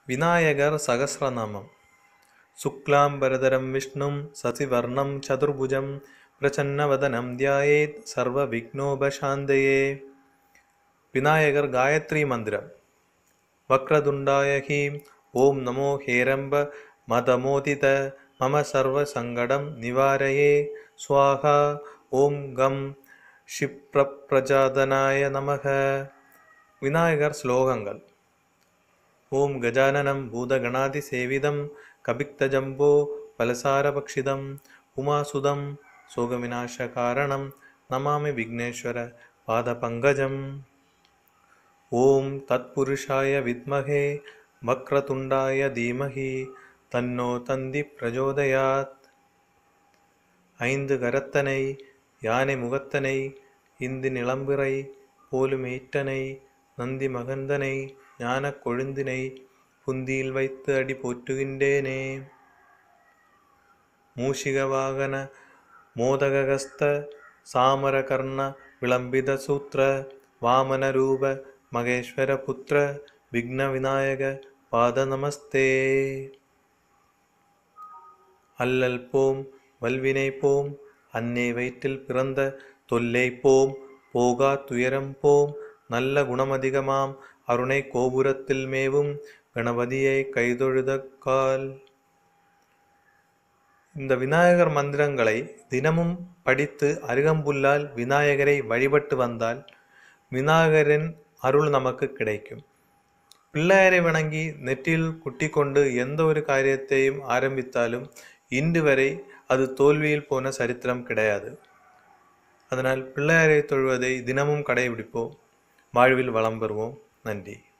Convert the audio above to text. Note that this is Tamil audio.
விநாயகர் சகஸ்ரநாமம் சுக்லாம்பரதரம் விஷ்ணும் சசிவர்ணம் சதுர்புஜம் பிரசன்னவதனம் தியாயேத் சர்வ விக்னோபசாந்தயே விநாயகர் காயத்ரி மந்திரம் வக்ரதுண்டாய ஹீம் ஓம் நமோ ஹேரம்ப மதமோதித மம சர்வ சங்கடம் நிவாரயே ஸ்வாகா ஓம் கம் க்ஷிப்ரப்ரஜாதனாய நமக விநாயகர் ஸ்லோகங்கள் ஓம் கஜானனம் பூதகணாதிசேவிதம் கபிக்தஜம்போ பலசாரபக்ஷிதம் உமாசுதம் சோகவிநாசகாரணம் நமாமி விக்னேஸ்வர பாதபங்கஜம் ஓம் தத்புருஷாய வித்மகே வக்ரதுண்டாய தீமகி தன்னோ தந்தி பிரஜோதயாத் ஐந்து கரத்தனை யானை முகத்தனை இந்து நிலம்பிறை போலும் ஈட்டனை நந்தி மகந்தனை ஞானக் கொழுந்தினை புந்தியில் வைத்து அடி போற்றுகின்றேனே மூஷிக வாகன மோதகஸ்த சாமரகர்ண விளம்பித சூத்திர வாமன ரூப மகேஸ்வர புத்திர விக்ன விநாயக பாத நமஸ்தே அல்லல் போம் வல்வினை போம் அன்னை வயிற்றில் பிறந்த தொல்லை போம் போகா துயரம் போம் நல்ல குணமதிகமாம் அருணை கோபுரத்தில் மேவும் கணபதியை கைதொழுத கால் இந்த விநாயகர் மந்திரங்களை தினமும் படித்து அருகம்புல்லால் விநாயகரை வழிபட்டு வந்தால் விநாயகரின் அருள் நமக்கு கிடைக்கும் பிள்ளையரை வணங்கி நெற்றியில் குட்டி கொண்டு எந்த ஒரு காரியத்தையும் ஆரம்பித்தாலும் இன்று வரை அது தோல்வியில் போன சரித்திரம் கிடையாது அதனால் பிள்ளையாரை தொழுவதை தினமும் கடைபிடிப்போம் வாழ்வில் வளம் பெறுவோம் நன்றி